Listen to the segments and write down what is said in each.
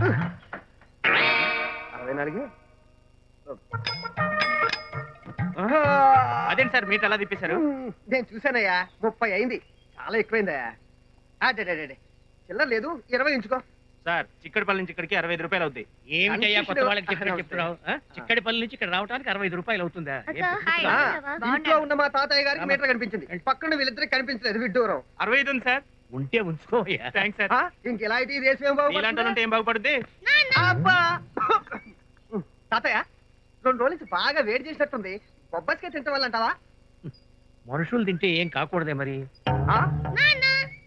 అరవై నాలుగు అదేంటి సార్ మీటర్ ఎలా తిప్పేశారు నేను చూశానయ్యా ముప్పై అయింది చాలా ఎక్కువైందయ్యా అడే చిల్లర లేదు ఇరవై ఉంచుకో సార్ చిక్కడిపల్లి నుంచి ఇక్కడికి అరవై ఐదు రూపాయలు అవుతాయి ఏమిటయ్యా కొత్త వాళ్ళకి చెప్పిన అక్కడ చెప్తున్నావు ఆ? చిక్కడిపల్లి నుంచి ఇక్కడ రావడానికి అరవై ఐదు రూపాయలు అవుతుందా ఏ అక్క, పిచ్చి హాయ్. పిచ్చిగా? ఆ, ఇంట్లో ఉన్న మా తాతయ్య గారికి మీటర్ కనిపించింది పక్కన వీళ్ళిద్దరికి కనిపించలేదు విడ్డూరం అరవై ఐదు ఉంది సార్ ఉంటే ఉంచుకోవయ్యా థ్యాంక్స్ సార్ ఆ, ఇంకెలా అయితే ఈ రేసు ఏం ఇలాంటి బాగుపడుతుంది? ఉంటే ఏం బాగుపడుద్ది అబ్బా తాతయ్య రెండు రోజుల నుంచి బాగా వేడి చేసినట్టుంది బొబ్బస్కే తింటాం వల్ల అంటావా మనుషులు తింటే ఏం కాకూడదే మరి ఆ? నాన్న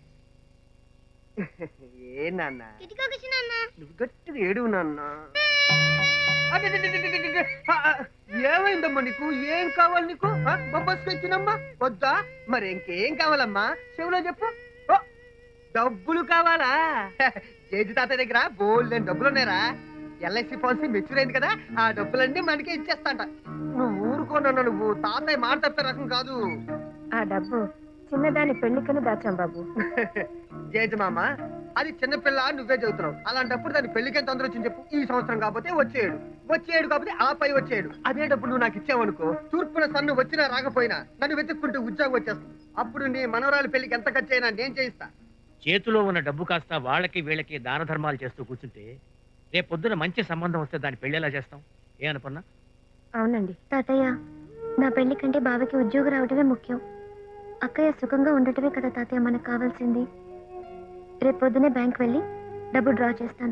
ఏ నాన్న కిటికీ నాన్న నువ్వు గట్టిగా ఏడు నాన్న అడ్డడ్డడ్డడ్డడ్డడ్డ. ఆ, ఆ, ఏమైందమ్మా నీకు ఏం కావాలి నీకు ఆ, బొబ్బస్కి వచ్చినమ్మా వద్దా మరి ఇంకేం కావాలమ్మా చెవులో చెప్పు ఓ, డబ్బులు కావాలా జేజి తాతయ్య దగ్గర బోల్డ్ డబ్బులు ఉన్నాయరా ఎల్ఐసి పాలసీ మెచ్యూర్ అయింది కదా ఆ డబ్బులన్నీ మనకే ఇచ్చేస్తాంట నువ్వు ఊరుకోనన్నా నువ్వు తాతయ్య మాట తప్పే రకం కాదు ఆ డబ్బు చిన్నదాని పెళ్లికని దాచాం బాబు జేజి మామ అది చిన్నపిల్ల అని నువ్వే చదువుతున్నావు అలాంటప్పుడు దాని పెళ్లికి ఎంత తొందర వచ్చింది చెప్పు ఈ సంవత్సరం కాకపోతే వచ్చేడు వచ్చేడు కాకపోతే ఆ పై వచ్చేడు అదే డబ్బు నువ్వు నాకు ఇచ్చావనుకో తూర్పున సన్ను వచ్చినా రాకపోయినా నన్ను వెతుక్కుంటూ ఉద్యోగం వచ్చేస్తుంది అప్పుడు నీ మనవరాలి పెళ్లికి ఎంత ఖర్చు అయినా నేను చేయిస్తా చేతిలో ఉన్న డబ్బు కాస్త వాళ్ళకి వీళ్ళకి దాన ధర్మాలు చేస్తూ కూర్చుంటే రేపు పొద్దున మంచి సంబంధం వస్తే దాన్ని పెళ్లి ఎలా చేస్తాం ఏ అనుకున్నా అవునండి తాతయ్య నా పెళ్లి కంటే బావకి ఉద్యోగం రావడమే ముఖ్యం అక్కయ్య సుఖంగా ఉండటమే కదా తాతయ్య మనకు కావాల్సింది రేపు పొద్దునే బ్యాంక్ వెళ్ళి డబ్బు డ్రా చేస్తాను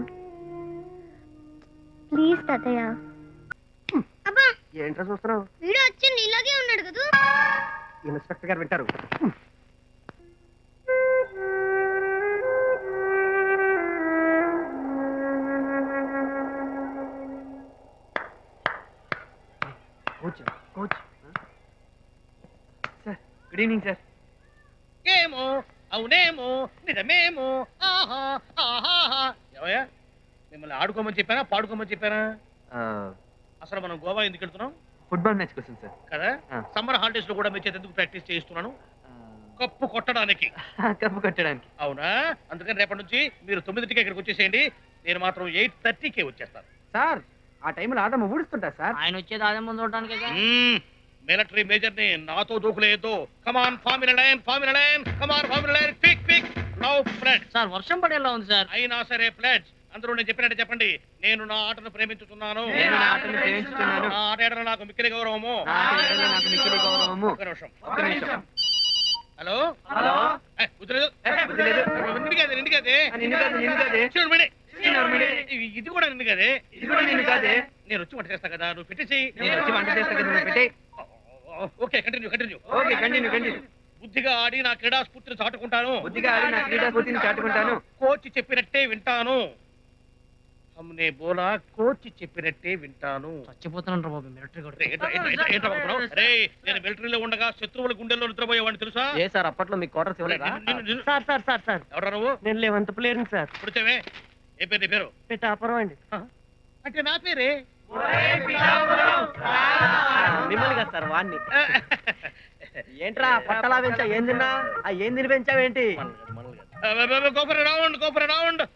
ప్లీజ్ తాతయ్య అబ్బా ఏంట్రా చూస్తున్నావు వీడు వచ్చి నీలాగే ఉన్నాడు కదా ఇన్స్పెక్టర్ గారు వింటారు కూర్చో కూర్చో సార్ గుడ్ ఈవినింగ్ సార్ ఏమో అవునేమో నిజమేమో ఆహా ఆహాహా ఏమయ్యా మిమ్మల్ని ఆడుకోమని చెప్పానా పాడుకోమని చెప్పానా అసలు మనం గోవా ఎందుకు వెళ్తున్నాం ఫుట్బాల్ మ్యాచ్ కోసం సార్ కదా ఆ. సమ్మర్ హాలిడేస్ లో కూడా మీ చేత ఎందుకు ప్రాక్టీస్ చేయిస్తున్నాను కప్పు కొట్టడానికి కప్పు కట్టడానికి అవునా అందుకని రేపటి నుంచి మీరు తొమ్మిదింటికి ఇక్కడికి వచ్చేసేయండి నేను మాత్రం ఎయిట్ థర్టీకే వచ్చేస్తాను సార్ ఆ టైంలో ఆదమ్మ ఊడుస్తుంటా సార్ ఆయన వచ్చేది ఆదాయం ముందు చూడటానికి మిలిటరీ మేజర్ ని నాతో దూకులేదు come on form in line form in line come on form in line quick quick now flood sir వర్షం పడేలా ఉంది సార్ అయినా సరే ఫ్లడ్ అందరూ నేను చెప్పినట్టు చెప్పండి నేను నా ఆటను ప్రేమించుతున్నాను నేను నా ఆటను ప్రేమించుచున్నాను. నా ఆట ఏడన నాకు మిక్కిలి గౌరవము నా ఆట ఏడల నాకు మిక్కిలి గౌరవము. ఒక్క నిమిషం ఒక్క నిమిషం. హలో హలో ఏ, వదిలేదు ఏ, వదిలేదు. నిన్ను కాదే నిన్ను కాదే ఆ, నిన్ను కాదు, నిన్ను కాదే. చూడు మేడే. చూడు మేడే. ఇది- ఇది కూడా నిన్ను కాదే ఇది కూడా నిన్ను కాదే. నేను వచ్చి వంట చేస్తా కదా నువ్వు పెట్టేసి నేను వచ్చి వంట చేస్తా కదా, నువ్వు పెట్టేయ్. Okay continue continue okay continue continue బుద్ధిగా ఆడి నా క్రీడా స్ఫూర్తిని చాటుకుంటాను బుద్ధిగా ఆడి నా క్రీడా స్ఫూర్తిని చాటుకుంటాను కోచ్ చెప్పినట్టే వింటాను హమ్నే బోలా కోచ్ చెప్పినట్టే వింటాను చచ్చిపోతున్నాను బాబు మిలిటరీ కూడా రే, ఏంట్రా, ఏంట్రా, ఏంట్రా, ఏంట్రా బాబు? రే నేను మిలిటరీలో ఉండగా శత్రువుల గుండెల్లో నిద్రపోయేవాడిని తెలుసా ఏ సార్ అప్పట్లో మీ క్వార్టర్స్ ఇవ్వలేదా నిన్ను- నిన్ను- సార్ సార్ సార్ సార్ ఎవరా నువ్వు నేను లేవంత ప్లేయర్ సార్ పుడితేవే ఏ పేరు నీ పేరు టాపరం అండి అంటే నా పేరే మిమ్మల్ని కదా సార్ వాడిని ఏంట్రా పట్టలా పెంచా ఏం తిన్నా ఆ ఏం తిని పెంచావేంటి గోపుర రౌండ్ గోపుర రౌండ్